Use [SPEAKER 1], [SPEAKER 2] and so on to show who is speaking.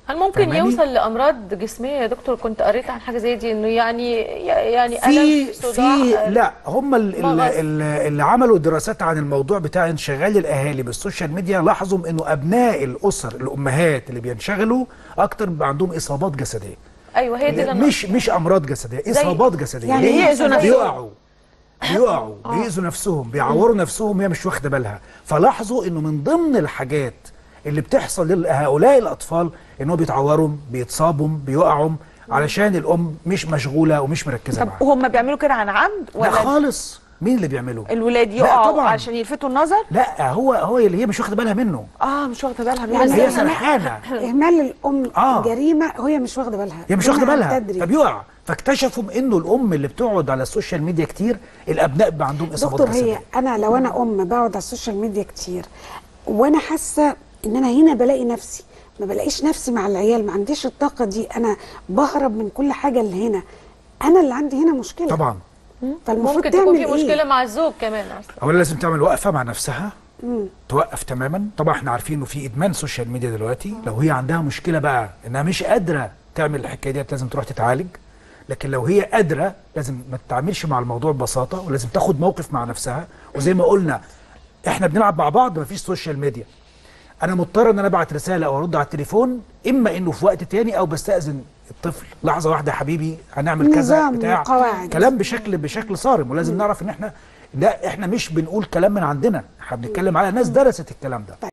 [SPEAKER 1] هل ممكن
[SPEAKER 2] فاهماني؟
[SPEAKER 1] يوصل لامراض جسميه يا دكتور كنت قريت عن حاجه زي دي انه يعني يعني
[SPEAKER 2] في
[SPEAKER 1] الم صداع
[SPEAKER 2] في
[SPEAKER 1] آه،
[SPEAKER 2] لا هم ال- ال-
[SPEAKER 1] مغص.
[SPEAKER 2] ال- اللي عملوا دراسات عن الموضوع بتاع انشغال الاهالي بالسوشيال ميديا لاحظوا انه ابناء الاسر الامهات اللي بينشغلوا اكتر بيبقى عندهم اصابات جسديه
[SPEAKER 1] ايوه هي دي اللي أنا
[SPEAKER 2] مش مش امراض جسديه اصابات جسديه
[SPEAKER 3] يعني
[SPEAKER 2] ليه؟
[SPEAKER 3] يأذوا نفسهم.
[SPEAKER 2] بيقعوا بيقعوا بيأذوا نفسهم بيعوروا نفسهم وهي مش واخده بالها فلاحظوا انه من ضمن الحاجات اللي بتحصل لهؤلاء الاطفال ان هو بيتعوروا بيتصابوا بيقعوا علشان الام مش مشغوله ومش مركزه
[SPEAKER 3] طب
[SPEAKER 2] معاها
[SPEAKER 3] وهم بيعملوا كده عن عمد
[SPEAKER 2] لا
[SPEAKER 3] ولا
[SPEAKER 2] خالص مين اللي بيعمله
[SPEAKER 3] الولاد
[SPEAKER 2] لا
[SPEAKER 3] يقعوا
[SPEAKER 2] طبعاً.
[SPEAKER 3] عشان يلفتوا النظر
[SPEAKER 2] لا هو هو اللي هي مش واخده بالها منه
[SPEAKER 3] اه مش واخده بالها
[SPEAKER 4] يعني
[SPEAKER 3] منه
[SPEAKER 2] هي
[SPEAKER 4] إحنا-
[SPEAKER 2] سرحانه
[SPEAKER 4] اهمال الام
[SPEAKER 2] آه.
[SPEAKER 4] جريمه وهي مش واخده بالها
[SPEAKER 2] هي مش واخده
[SPEAKER 4] دون أن
[SPEAKER 2] بالها
[SPEAKER 4] تدري.
[SPEAKER 2] فبيقع فاكتشفوا انه الام اللي بتقعد على السوشيال ميديا كتير الابناء بيبقى عندهم اصابات
[SPEAKER 4] دكتور
[SPEAKER 2] جسديه
[SPEAKER 4] هي انا لو انا ام بقعد على السوشيال ميديا كتير وانا حاسه ان انا هنا بلاقي نفسي ما بلاقيش نفسي مع العيال ما عنديش الطاقه دي انا بهرب من كل حاجه اللي هنا انا اللي عندي هنا مشكله
[SPEAKER 2] طبعا
[SPEAKER 4] فالمفروض
[SPEAKER 1] ممكن
[SPEAKER 4] تعمل
[SPEAKER 1] تكون في
[SPEAKER 4] إيه؟
[SPEAKER 1] مشكله مع الزوج كمان اصلا
[SPEAKER 2] اولا لازم تعمل وقفه مع نفسها توقف تماما طبعا احنا عارفين انه في ادمان سوشيال ميديا دلوقتي لو هي عندها مشكله بقى انها مش قادره تعمل الحكايه ديت لازم تروح تتعالج لكن لو هي قادره لازم ما تتعاملش مع الموضوع ببساطه ولازم تاخد موقف مع نفسها وزي ما قلنا احنا بنلعب مع بعض مفيش سوشيال ميديا انا مضطر ان انا ابعت رساله او ارد على التليفون اما انه في وقت تاني او بستاذن الطفل لحظه واحده يا حبيبي هنعمل كذا
[SPEAKER 4] نظام
[SPEAKER 2] بتاع
[SPEAKER 4] وقواعد.
[SPEAKER 2] كلام بشكل بشكل صارم ولازم نعرف ان احنا لا احنا مش بنقول كلام من عندنا احنا بنتكلم على ناس درست الكلام ده